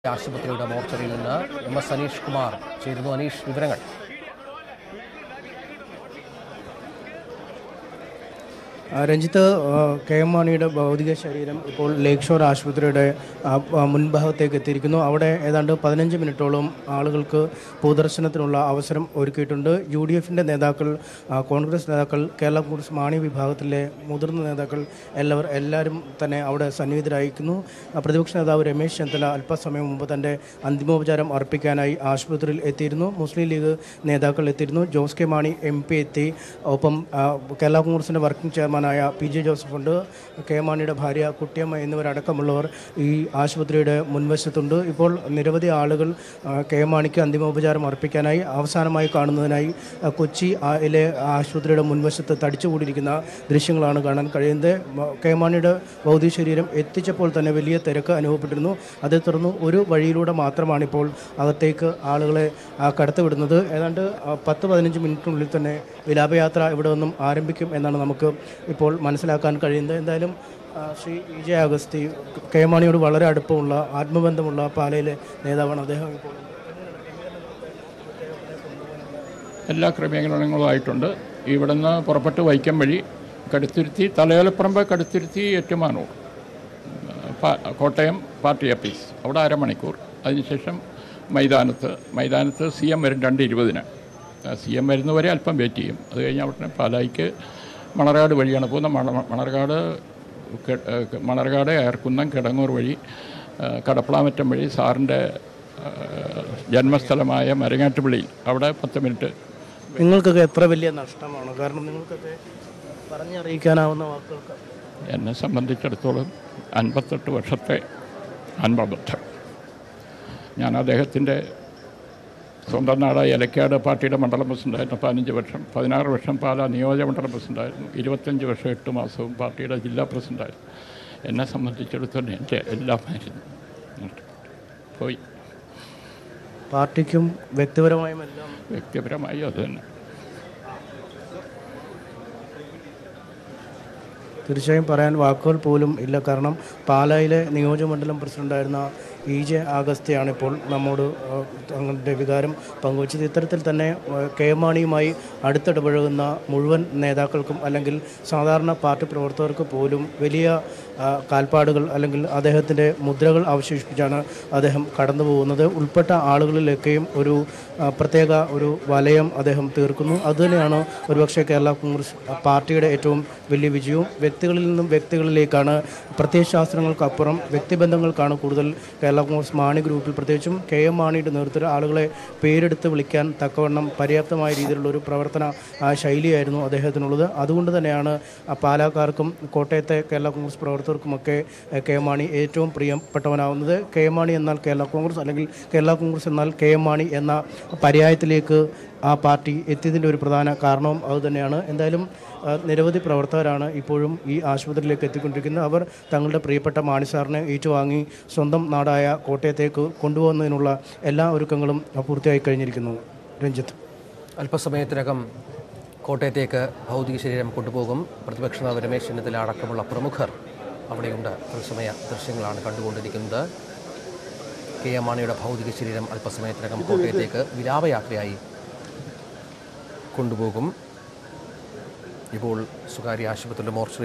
ആശുപത്രിയുടെ മോർച്ചറിയിൽ നിന്ന് എം എസ് അനീഷ് കുമാർ ചേരുന്നു അനീഷ് വിവരങ്ങൾ ആ, രഞ്ജിത്ത് ആ, കെ എം മാണിയുടെ ഭൗതിക ശരീരം ഇപ്പോൾ ലേക്ക് ഷോർ ആശുപത്രിയുടെ ആ, ആ, മുൻഭാഗത്തേക്ക് എത്തിയിരിക്കുന്നു അവിടെ ഏതാണ്ട് പതിനഞ്ച് മിനിറ്റോളം ആളുകൾക്ക് പൊതുദർശനത്തിനുള്ള അവസരം ഒരുക്കിയിട്ടുണ്ട് യു ഡി എഫിൻ്റെ നേതാക്കൾ ആ, കോൺഗ്രസ് നേതാക്കൾ കേരള കോൺഗ്രസ് മാണി വിഭാഗത്തിലെ മുതിർന്ന നേതാക്കൾ എല്ലാവർ എല്ലാവരും തന്നെ അവിടെ സന്നിഹിതരായിരിക്കുന്നു ആ, പ്രതിപക്ഷ നേതാവ് രമേശ് ചെന്നിത്തല അല്പസമയം മുമ്പ് തൻ്റെ അന്തിമോപചാരം അർപ്പിക്കാനായി ആശുപത്രിയിൽ എത്തിയിരുന്നു മുസ്ലിം ലീഗ് നേതാക്കൾ എത്തിയിരുന്നു Jose K Mani M P എത്തി ഒപ്പം ആ, കേരള കോൺഗ്രസിൻ്റെ വർക്കിംഗ് ചെയർമാനായ പി ജെ ജോസഫ് ഉണ്ട് കെ മാണിയുടെ ഭാര്യ കുട്ടിയമ്മ എന്നിവരടക്കമുള്ളവർ ഈ ആശുപത്രിയുടെ മുൻവശത്തുണ്ട് ഇപ്പോൾ നിരവധി ആളുകൾ ആ, കെ മാണിക്ക് അന്തിമോപചാരം അർപ്പിക്കാനായി അവസാനമായി കാണുന്നതിനായി ആ, കൊച്ചി ആ, യിലെ ആശുപത്രിയുടെ മുൻവശത്ത് തടിച്ചുകൂടിയിരിക്കുന്ന ദൃശ്യങ്ങളാണ് കാണാൻ കഴിയുന്നത് മ- കെ മാണിയുടെ ഭൗതിക ശരീരം എത്തിച്ചപ്പോൾ തന്നെ വലിയ തിരക്ക് അനുഭവപ്പെട്ടിരുന്നു അതേ തുടർന്ന് ഒരു വഴിയിലൂടെ മാത്രമാണ് ഇപ്പോൾ അകത്തേക്ക് ആളുകളെ ആ, കടത്തിവിടുന്നത് ഏതാണ്ട് ആ, പത്ത് പതിനഞ്ച് മിനിറ്റിനുള്ളിൽ തന്നെ വിലാപയാത്ര ഇവിടെ നിന്നും ആരംഭിക്കും എന്നാണ് നമുക്ക് ഇപ്പോൾ മനസ്സിലാക്കാൻ കഴിയുന്നത് എന്തായാലും ആ, Shri E J Augusty K മാണിയോട് വളരെ അടുപ്പമുള്ള ആത്മബന്ധമുള്ള പാലയിലെ നേതാവാണ് അദ്ദേഹം ഇപ്പോൾ എല്ലാ ക്രമീകരണങ്ങളുമായിട്ടുണ്ട് ഇവിടുന്ന് പുറപ്പെട്ട് വൈക്കം വഴി കടുത്തുരുത്തി തലയോലപ്പറമ്പ് കടുത്തുരുത്തി ഏറ്റുമാനൂർ പാ- കോട്ടയം പാർട്ടി ഓഫീസ് അവിടെ അരമണിക്കൂർ അതിനുശേഷം മൈതാനത്ത് മൈതാനത്ത് സി എം വരും രണ്ട് ഇരുപതിന് സി എം വരുന്നവരെ അല്പം വെയിറ്റ് ചെയ്യും അത് കഴിഞ്ഞ് അവിടെ പാലായിക്ക് മണർകാട് വഴിയാണ് പോകുന്നത് മണ മണർകാട് കെ- ഏഹ് മണർകാട് ഏർക്കുന്നം കിടങ്ങൂർ വഴി ഏഹ് കടപ്പളാമറ്റം വഴി സാറിൻ്റെ ഏഹ് ജന്മസ്ഥലമായ മരങ്ങാട്ടുപള്ളിയിൽ അവിടെ പത്ത് മിനിറ്റ് നിങ്ങൾക്കൊക്കെ എത്ര വലിയ നഷ്ടമാണ് കാരണം നിങ്ങൾക്കൊക്കെ പറഞ്ഞറിയിക്കാനാവുന്ന വാക്കുകൾക്ക് എന്നെ സംബന്ധിച്ചിടത്തോളം അൻപത്തെട്ട് വർഷത്തെ അൻപബദ്ധം ഞാൻ അദ്ദേഹത്തിൻ്റെ സ്വന്തം നാടായ എലക്കാട് പാർട്ടിയുടെ മണ്ഡലം പ്രസിഡൻ്റായിരുന്നു പതിനഞ്ച് വർഷം പതിനാറ് വർഷം പാലാ നിയോജക മണ്ഡലം പ്രസിഡൻ്റായിരുന്നു ഇരുപത്തഞ്ച് വർഷം എട്ട് മാസവും പാർട്ടിയുടെ ജില്ലാ പ്രസിഡൻ്റായിരുന്നു എന്നെ സംബന്ധിച്ചിടത്തോളം എൻ്റെ എല്ലാമായിരുന്നു നഷ്ടപ്പെട്ടു പോയി പാർട്ടിക്കും വ്യക്തിപരമായും എല്ലാം വ്യക്തിപരമായി അത് തന്നെ തീർച്ചയായും പറയാൻ വാക്കുകൾ പോലും ഇല്ല കാരണം പാലായിലെ നിയോജകമണ്ഡലം പ്രസിഡന്റായിരുന്ന ഇ ജെ ആഗസ്തിയാണ് ഇപ്പോൾ നമ്മോട് ആ, തങ്ങളുടെ വികാരം പങ്കുവച്ചത് ഇത്തരത്തിൽ തന്നെ ആ, കെ എം മാണിയുമായി അടുത്തിടപഴകുന്ന മുഴുവൻ നേതാക്കൾക്കും അല്ലെങ്കിൽ സാധാരണ പാർട്ടി പ്രവർത്തകർക്ക് പോലും വലിയ ആ, കാൽപ്പാടുകൾ അല്ലെങ്കിൽ അദ്ദേഹത്തിൻ്റെ മുദ്രകൾ അവശേഷിപ്പിച്ചാണ് അദ്ദേഹം കടന്നു പോകുന്നത് ഉൾപ്പെട്ട ആളുകളിലൊക്കെയും ഒരു ആ, പ്രത്യേക ഒരു വലയം അദ്ദേഹം തീർക്കുന്നു അതുതന്നെയാണ് ഒരുപക്ഷെ കേരള കോൺഗ്രസ് പാർട്ടിയുടെ ഏറ്റവും വലിയ വിജയവും വ്യക്തികളിൽ നിന്നും വ്യക്തികളിലേക്കാണ് പ്രത്യയശാസ്ത്രങ്ങൾക്കപ്പുറം വ്യക്തിബന്ധങ്ങൾക്കാണ് കൂടുതൽ കേരള കോൺഗ്രസ് മാണി ഗ്രൂപ്പിൽ പ്രത്യേകിച്ചും കെ എം മാണിയുടെ നേതൃത്വത്തിൽ ആളുകളെ പേരെടുത്ത് വിളിക്കാൻ തക്കവണ്ണം പര്യാപ്തമായ രീതിയിലുള്ള ഒരു പ്രവർത്തന ആ, ശൈലിയായിരുന്നു അദ്ദേഹത്തിനുള്ളത് അതുകൊണ്ട് തന്നെയാണ് ആ, പാലാക്കാർക്കും കോട്ടയത്തെ കേരള കോൺഗ്രസ് പ്രവർത്തകർക്കുമൊക്കെ എ, കെ എം മാണി ഏറ്റവും പ്രിയപ്പെട്ടവനാവുന്നത് കെ എം മാണി എന്നാൽ കേരള കോൺഗ്രസ് അല്ലെങ്കിൽ കേരള കോൺഗ്രസ് എന്നാൽ കെ എം മാണി എന്ന പര്യായത്തിലേക്ക് ആ പാർട്ടി എത്തിയതിൻ്റെ ഒരു പ്രധാന കാരണവും അതുതന്നെയാണ് എന്തായാലും ആ, നിരവധി പ്രവർത്തകരാണ് ഇപ്പോഴും ഈ ആശുപത്രിയിലേക്ക് എത്തിക്കൊണ്ടിരിക്കുന്നത് അവർ തങ്ങളുടെ പ്രിയപ്പെട്ട മാണി സാറിനെ ഏറ്റുവാങ്ങി സ്വന്തം നാടായ കോട്ടയത്തേക്ക് കൊണ്ടുപോകുന്നതിനുള്ള എല്ലാ ഒരുക്കങ്ങളും പൂർത്തിയായി കഴിഞ്ഞിരിക്കുന്നു രഞ്ജിത്ത് അല്പസമയത്തിനകം കോട്ടയത്തേക്ക് ഭൗതിക ശരീരം കൊണ്ടുപോകും പ്രതിപക്ഷ നേതാവ് രമേശ് ചെന്നിത്തല അടക്കമുള്ള പ്രമുഖർ അവിടെയുണ്ട് തത്സമയ ദൃശ്യങ്ങളാണ് കണ്ടുകൊണ്ടിരിക്കുന്നത് കെ എം മാണിയുടെ ഭൗതിക ശരീരം അല്പസമയത്തിനകം കോട്ടയത്തേക്ക് വിലാപയാത്രയായി കൊണ്ടുപോകും ഇപ്പോൾ സ്വകാര്യ ആശുപത്രിയുടെ മോർച്ചറി